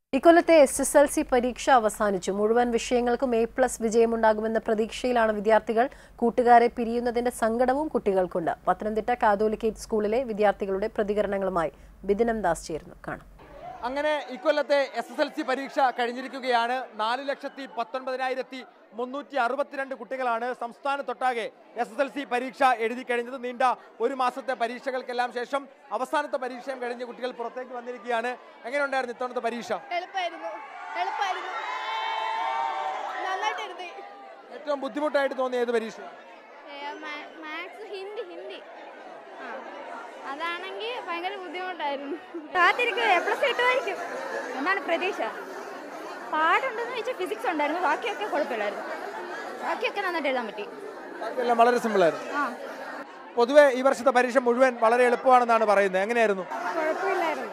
ഇക്കൊല്ലത്തെ S S L C പരീക്ഷ അവസാനിച്ചു മുഴുവൻ വിഷയങ്ങൾക്കും എ പ്ലസ് വിജയമുണ്ടാകുമെന്ന പ്രതീക്ഷയിലാണ് വിദ്യാർത്ഥികൾ കൂട്ടുകാരെ പിരിയുന്നതിന്റെ സങ്കടവും കുട്ടികൾക്കുണ്ട് പത്തനംതിട്ട കാതോലിക്കേറ്റ് സ്കൂളിലെ വിദ്യാർത്ഥികളുടെ പ്രതികരണങ്ങളുമായി ബിദിനം ദാസ് ചേരുന്നു കാണാം അങ്ങനെ ഇക്കൊല്ലത്തെ എസ് എസ് എൽ സി പരീക്ഷ കഴിഞ്ഞിരിക്കുകയാണ് നാല് ലക്ഷത്തി പത്തൊൻപതിനായിരത്തി മുന്നൂറ്റി അറുപത്തിരണ്ട് കുട്ടികളാണ് സംസ്ഥാനത്തൊട്ടാകെ എസ് എസ് എൽ സി പരീക്ഷ എഴുതി കഴിഞ്ഞത് നീണ്ട ഒരു മാസത്തെ പരീക്ഷകൾക്കെല്ലാം ശേഷം അവസാനത്തെ പരീക്ഷയും കഴിഞ്ഞ് കുട്ടികൾ പുറത്തേക്ക് വന്നിരിക്കുകയാണ് എങ്ങനെയുണ്ടായിരുന്നു ഇത്തവണത്തെ പരീക്ഷ എളുപ്പമായിരുന്നു എളുപ്പമായിരുന്നു നന്നായിട്ട് എഴുതി ഏറ്റവും ബുദ്ധിമുട്ടായിട്ട് തോന്നിയ ഏത് പരീക്ഷ മാത്സ് ഹിന്ദി ഹിന്ദി ആ അതാണെങ്കിൽ ഭയങ്കര ബുദ്ധിമുട്ടായിരുന്നു കാത്തിരിക്കുക എ പ്ലസ് കിട്ടുമായിരിക്കും എന്നാണ് പ്രതീക്ഷ പാടുണ്ടെന്ന് വെച്ചാൽ ഫിസിക്സ് ഉണ്ടായിരുന്നു ബാക്കിയൊക്കെ കുഴപ്പമില്ലായിരുന്നു ബാക്കിയൊക്കെ നന്നായിട്ട് എഴുതാൻ പറ്റി ബാക്കിയെല്ലാം വളരെ സിമ്പിളായിരുന്നു ആ പൊതുവെ ഈ വർഷത്തെ പരീക്ഷ മുഴുവൻ വളരെ എളുപ്പമാണെന്നാണ് പറയുന്നത് എങ്ങനെയായിരുന്നു കുഴപ്പമില്ലായിരുന്നു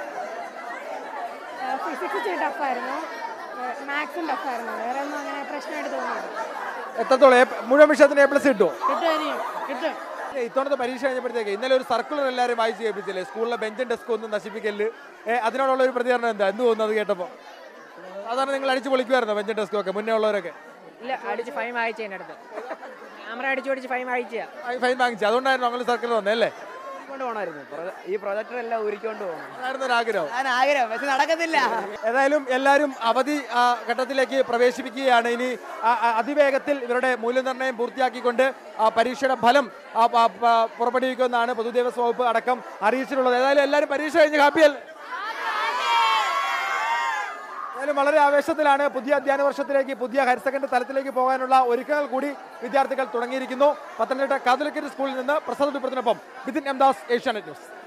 ഫിസിക്സ് ഇച്ചിരി ടഫായിരുന്നു മാത്സും ടഫായിരുന്നു വേറെ ഒന്നും അങ്ങനെ പ്രശ്നമായിട്ട് തോന്നിയില്ല എത്രത്തോളം A- മുഴുവൻ വിഷയത്തിന് എ പ്ലസ് കിട്ടുമോ കിട്ടും കിട്ടും ഏ, ഇത്തവണത്തെ പരീക്ഷ കഴിഞ്ഞപ്പോഴത്തേക്ക് ഇന്നലെ ഒരു സർക്കുലർ എല്ലാവരും വായിച്ച് കേൾപ്പിച്ചില്ലേ സ്കൂളിലെ ബെഞ്ചും ഡെസ്കും ഒന്നും നശിപ്പിക്കല് ഏ, അതിനോടുള്ള ഒരു പ്രതികരണം എന്താ എന്ത് തോന്നുന്നു അത് കേട്ടപ്പോൾ സാധാരണ നിങ്ങൾ അടിച്ച് പൊളിക്കുമായിരുന്നോ ബെഞ്ചും ഡെസ്കും ഒക്കെ മുന്നേ ഉള്ളവരൊക്കെ ഇല്ല അടിച്ച് ഫൈൻ വായിച്ച എൻ്റെ അടുത്ത് ക്യാമറ അടിച്ചു പിടിച്ച് ഫൈൻ വായിച്ച ഫൈ- ഫൈൻ വാങ്ങിച്ചു അതുകൊണ്ടായിരുന്നു അങ്ങനെ സർക്കുലർ വന്നേ അല്ലേ കൊണ്ട് പോകണമായിരുന്നു ഈ പ്രൊജക്ടർ എല്ലാം ഊരിക്കൊണ്ട് പോകണം അതായിരുന്നു ഒരു ആഗ്രഹം ഞാൻ ആഗ്രഹം പക്ഷെ നടക്കത്തില്ല ഏതായാലും എല്ലാവരും അവധി ആ, ഘട്ടത്തിലേക്ക് പ്രവേശിപ്പിക്കുകയാണ് ഇനി ആ, ആ, അതിവേഗത്തിൽ ഇവരുടെ മൂല്യനിർണ്ണയം പൂർത്തിയാക്കിക്കൊണ്ട് ആ, പരീക്ഷയുടെ ഫലം ആ, പ- പ- പുറപ്പെടുവിക്കുമെന്നാണ് പൊതുദേവസ്വം വകുപ്പ് അടക്കം അറിയിച്ചിട്ടുള്ളത് ഏതായാലും എല്ലാവരും പരീക്ഷ കഴിഞ്ഞ് ഹാപ്പിയൽ ഏതായാലും വളരെ ആവേശത്തിലാണ് പുതിയ അധ്യയന വർഷത്തിലേക്ക് പുതിയ ഹയർ സെക്കൻഡറി തലത്തിലേക്ക് പോകാനുള്ള ഒരുക്കങ്ങൾ കൂടി വിദ്യാർത്ഥികൾ തുടങ്ങിയിരിക്കുന്നു പത്തനംതിട്ട കാതലിക്കറ്റ് സ്കൂളിൽ നിന്ന് പ്രസാദ് വിപ്രത്തിനൊപ്പം ബിതിൻ എം ദാസ് ഏഷ്യാനെറ്റ് ന്യൂസ്